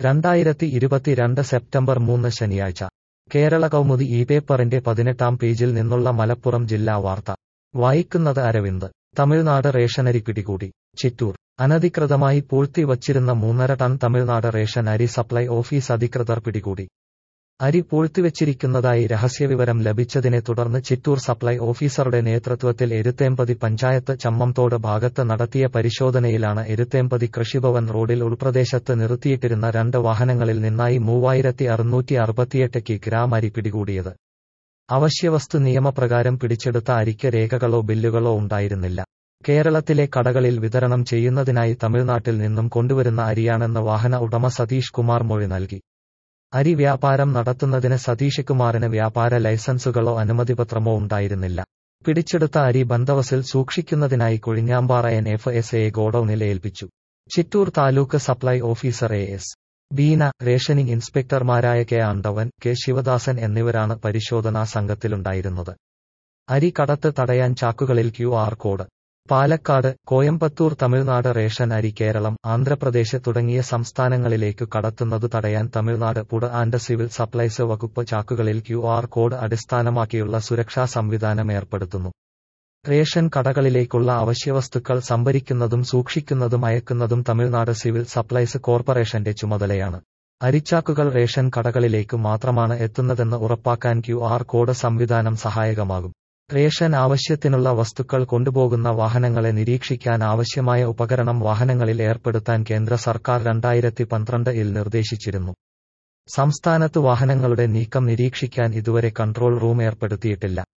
രണ്ടായിരത്തി ഇരുപത്തിരണ്ട് സെപ്റ്റംബർ മൂന്ന് ശനിയാഴ്ച കേരള കൗമുദി ഈ പേപ്പറിന്റെ പതിനെട്ടാം പേജിൽ നിന്നുള്ള മലപ്പുറം ജില്ലാ വാർത്ത വായിക്കുന്നത് അരവിന്ദ് തമിഴ്നാട് റേഷനരി പിടികൂടി ചിറ്റൂർ അനധികൃതമായി പൂഴ്ത്തിവച്ചിരുന്ന മൂന്നര ടൺ തമിഴ്നാട് റേഷൻ അരി സപ്ലൈ ഓഫീസ് അധികൃതർ പിടികൂടി അരി പൂഴ്ത്തിവച്ചിരിക്കുന്നതായി രഹസ്യവിവരം ലഭിച്ചതിനെ തുടർന്ന് ചിറ്റൂർ സപ്ലൈ ഓഫീസറുടെ നേതൃത്വത്തിൽ എരുത്തേമ്പതി പഞ്ചായത്ത് ചമ്മംതോട് ഭാഗത്ത് നടത്തിയ പരിശോധനയിലാണ് എരുത്തേമ്പതി കൃഷിഭവൻ റോഡിൽ ഉൾപ്രദേശത്ത് നിർത്തിയിട്ടിരുന്ന രണ്ട് വാഹനങ്ങളിൽ നിന്നായി മൂവായിരത്തി അറുന്നൂറ്റി അറുപത്തിയെട്ട് കിഗ്രാം അരി പിടികൂടിയത് അവശ്യവസ്തു നിയമപ്രകാരം പിടിച്ചെടുത്ത അരിക്ക് രേഖകളോ ബില്ലുകളോ ഉണ്ടായിരുന്നില്ല കേരളത്തിലെ കടകളിൽ വിതരണം ചെയ്യുന്നതിനായി തമിഴ്നാട്ടിൽ നിന്നും കൊണ്ടുവരുന്ന അരിയാണെന്ന് വാഹന ഉടമ സതീഷ് കുമാർ മൊഴി നൽകി അരി വ്യാപാരം നടത്തുന്നതിന് സതീഷ് കുമാറിന് വ്യാപാര ലൈസൻസുകളോ അനുമതിപത്രമോ ഉണ്ടായിരുന്നില്ല പിടിച്ചെടുത്ത അരി ബന്ദവസിൽ സൂക്ഷിക്കുന്നതിനായി Kozhinjampara N F S A ഗോഡൌണിൽ ഏൽപ്പിച്ചു Chittoor taluk supply officer A S Beena rationing ഇൻസ്പെക്ടർമാരായ കെ ആണ്ടവൻ കെ ശിവദാസൻ എന്നിവരാണ് പരിശോധനാ സംഘത്തിലുണ്ടായിരുന്നത് അരി കടത്ത് തടയാൻ ചാക്കുകളിൽ Q R code Palakkad Coimbatore Tamil Nadu ration അരി കേരളം ആന്ധ്രാപ്രദേശ് തുടങ്ങിയ സംസ്ഥാനങ്ങളിലേക്കു കടത്തുന്നത് തടയാൻ തമിഴ്നാട് പുട ആൻഡ് സിവിൽ സപ്ലൈസ് വകുപ്പ് ചാക്കുകളിൽ ക്യു ആർ കോഡ് അടിസ്ഥാനമാക്കിയുള്ള സുരക്ഷാ സംവിധാനം ഏർപ്പെടുത്തുന്നു റേഷൻ കടകളിലേക്കുള്ള അവശ്യവസ്തുക്കൾ സംഭരിക്കുന്നതും സൂക്ഷിക്കുന്നതും അയക്കുന്നതും തമിഴ്നാട് സിവിൽ സപ്ലൈസ് കോർപ്പറേഷന്റെ ചുമതലയാണ് അരിച്ചാക്കുകൾ റേഷൻ കടകളിലേക്ക് മാത്രമാണ് എത്തുന്നതെന്ന് ഉറപ്പാക്കാൻ ക്യു ആർ കോഡ് സംവിധാനം സഹായകമാകും റേഷൻ ആവശ്യത്തിനുള്ള വസ്തുക്കൾ കൊണ്ടുപോകുന്ന വാഹനങ്ങളെ നിരീക്ഷിക്കാൻ ആവശ്യമായ ഉപകരണം വാഹനങ്ങളിൽ ഏർപ്പെടുത്താൻ കേന്ദ്ര സർക്കാർ രണ്ടായിരത്തി പന്ത്രണ്ട് ഇൽ നിർദ്ദേശിച്ചിരുന്നു സംസ്ഥാനത്ത് വാഹനങ്ങളുടെ നീക്കം നിരീക്ഷിക്കാൻ ഇതുവരെ കൺട്രോൾ റൂം ഏർപ്പെടുത്തിയിട്ടില്ല